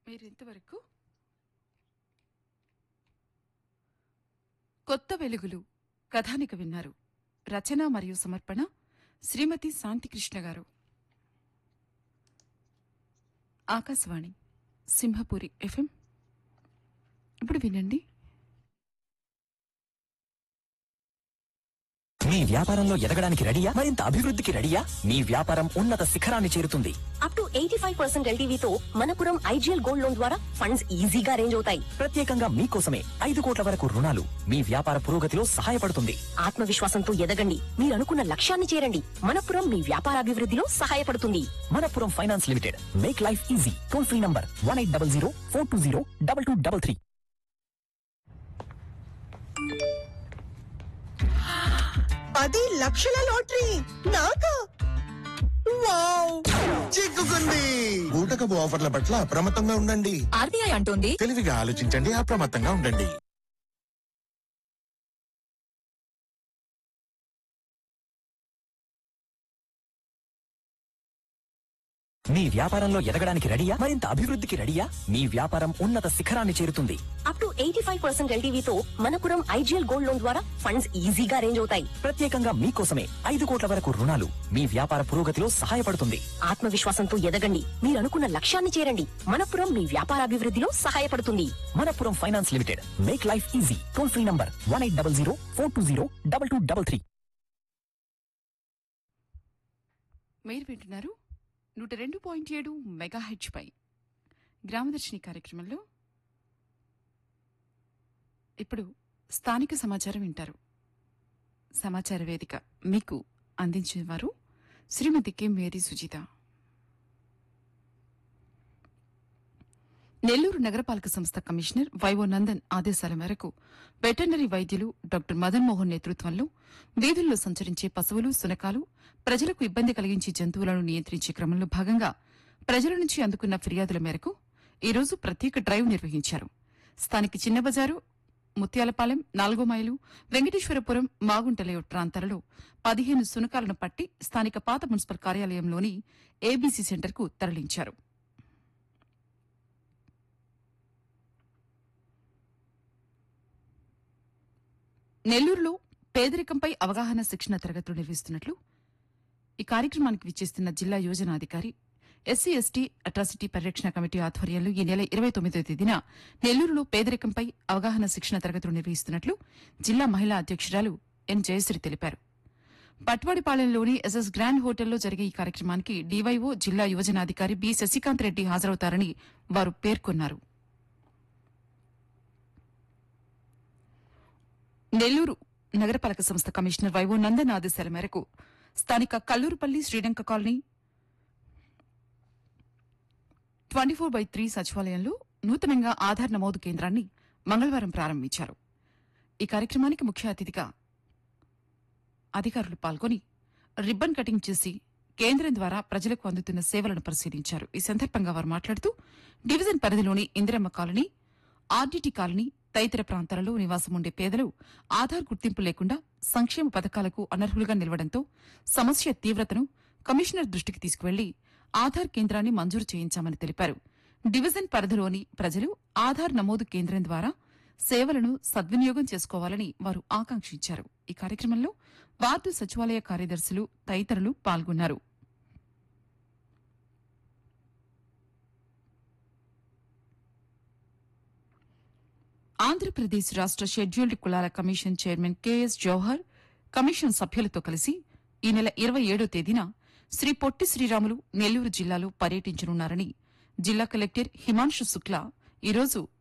మీరు ఇంతవరకు కొత్త వెలుగులు కథానిక విన్నారు రచన మరియు సమర్పణ శ్రీమతి శాంతికృష్ణ గారు ఆకాశవాణి సింహపురి ఎఫ్ఎం ఇప్పుడు వినండి మీ వ్యాపారంలో ఎదగడానికి రెడీయా మరింత అభివృద్ధికి రెడీయా మీ వ్యాపారం ఉన్నత శిఖరాన్ని చేరుతుంది up to eighty five percent ఎల్టీవీతో మనపురం ఐజీఎల్ గోల్డ్ లోన్ ద్వారా ఫండ్స్ ఈజీగా అరేంజ్ అవుతాయి ప్రత్యేకంగా మీకోసమే ఐదు కోట్ల వరకు రుణాలు మీ వ్యాపార పురోగతిలో సహాయపడుతుంది ఆత్మవిశ్వాసంతో ఎదగండి మీరు అనుకున్న లక్ష్యాన్ని చేరండి మనపురం మీ వ్యాపారాభివృద్ధిలో సహాయపడుతుంది Manappuram finance limited make life easy toll free number one eight double zero four two zero double two double three పది లక్షల లాటరీ నాకా వావ్ చిక్కుకుంది బూటకపు ఆఫర్ల పట్ల అప్రమత్తంగా ఉండండి ఆర్బీఐ అంటోంది తెలివిగా ఆలోచించండి అప్రమత్తంగా ఉండండి మీ వ్యాపారంలో ఎదగడానికి రెడీయా మరింత అభివృద్ధికి రెడీయా మీ వ్యాపారం ఉన్నత శిఖరాన్ని చేరుతుంది up to eighty five percent ఎల్టీవీతో మనపురం ఐజీఎల్ గోల్డ్ లోన్ ద్వారా ఫండ్స్ ఈజీగా అరేంజ్ అవుతాయి ప్రత్యేకంగా మీకోసమే ఐదు కోట్ల వరకు రుణాలు మీ వ్యాపార పురోగతిలో సహాయపడుతుంది ఆత్మవిశ్వాసంతో ఎదగండి మీరు అనుకున్న లక్ష్యాన్ని చేరండి మనపురం మీ వ్యాపారాభివృద్ధిలో సహాయపడుతుంది Manappuram finance limited make life easy toll free number one eight double zero four two zero double two double three మీరు వింటున్నారు నూట రెండు పాయింట్ ఏడు మెగాహెచ్ పై గ్రామదర్శిని కార్యక్రమంలో ఇప్పుడు స్థానిక సమాచారం వింటారు సమాచార వేదిక మీకు అందించేవారు శ్రీమతి కె మేరీ సుజిత నెల్లూరు నగరపాలక సంస్థ కమిషనర్ వైవో నందన్ ఆదేశాల మేరకు వెటర్నరీ వైద్యులు డాక్టర్ మదన్ మోహన్ నేతృత్వంలో వీధుల్లో సంచరించే పశువులు సునకాలు ప్రజలకు ఇబ్బంది కలిగించే జంతువులను నియంత్రించే క్రమంలో భాగంగా ప్రజల నుంచి అందుకున్న ఫిర్యాదుల మేరకు ఈరోజు ప్రత్యేక డ్రైవ్ నిర్వహించారు స్థానిక చిన్న బజారు ముత్యాలపాలెం నాలుగో మైలు వెంకటేశ్వరపురం మాగుంట లేఅవుట్ ప్రాంతాలలో పదిహేను సునకాలను పట్టి స్థానిక పాత మున్సిపల్ కార్యాలయంలోని ఏబీసీ సెంటర్కు తరలించారు నెల్లూరులో పేదరికంపై అవగాహన శిక్షణ తరగతులు నిర్వహిస్తున్నట్లు ఈ కార్యక్రమానికి విచ్చేస్తున్న జిల్లా యోజనాధికారి ఎస్సీ ఎస్టీ అట్రాసిటీ పరిరక్షణ కమిటీ ఆధ్వర్యంలో ఈ నెల ఇరవై తొమ్మిదో తేదీన నెల్లూరులో పేదరికంపై అవగాహన శిక్షణ తరగతులు నిర్వహిస్తున్నట్లు జిల్లా మహిళా అధ్యక్షురాలు ఎన్ జయశ్రీ తెలిపారు పట్వాడిపాలెంలోని ఎస్ఎస్ గ్రాండ్ హోటల్లో జరిగే ఈ కార్యక్రమానికి డీవైఓ జిల్లా యువజనాధికారి బి శశికాంత్ రెడ్డి హాజరవుతారని వారు పేర్కొన్నారు నెల్లూరు నగరపాలక సంస్థ కమిషనర్ వైవో నందన్ ఆదేశాల మేరకు స్థానిక Kallurupalli Srilanka colony twenty four by three సచివాలయంలో నూతనంగా ఆధార్ నమోదు కేంద్రాన్ని మంగళవారం ప్రారంభించారు ఈ కార్యక్రమానికి ముఖ్య అతిథిగా అధికారులు పాల్గొని రిబ్బన్ కటింగ్ చేసి కేంద్రం ద్వారా ప్రజలకు అందుతున్న సేవలను పరిశీలించారు ఈ సందర్భంగా వారు మాట్లాడుతూ డివిజన్ పరిధిలోని ఇందిరమ్మ కాలనీ ఆర్డీటీ కాలనీ తదితర ప్రాంతాలలో నివాసం ఉండే పేదలు ఆధార్ గుర్తింపు లేకుండా సంక్షేమ పథకాలకు అనర్హులుగా నిలవడంతో సమస్య తీవ్రతను కమిషనర్ దృష్టికి తీసుకువెళ్లి ఆధార్ కేంద్రాన్ని మంజూరు చేయించామని తెలిపారు డివిజన్ పరిధిలోని ప్రజలు ఆధార్ నమోదు కేంద్రం ద్వారా సేవలను సద్వినియోగం చేసుకోవాలని వారు ఆకాంక్షించారు ఈ కార్యక్రమంలో వార్డు సచివాలయ కార్యదర్శులు తదితరులు పాల్గొన్నారు ఆంధ్రప్రదేశ్ రాష్ట్ర షెడ్యూల్డ్ కులాల commission chairman KS Jawahar commission సభ్యులతో కలిసి ఈ నెల ఇరవై ఏడో తేదీన శ్రీ పొట్టి శ్రీరాములు నెల్లూరు జిల్లాలో పర్యటించనున్నారని జిల్లా కలెక్టర్ హిమాంశు శుక్లా ఈరోజు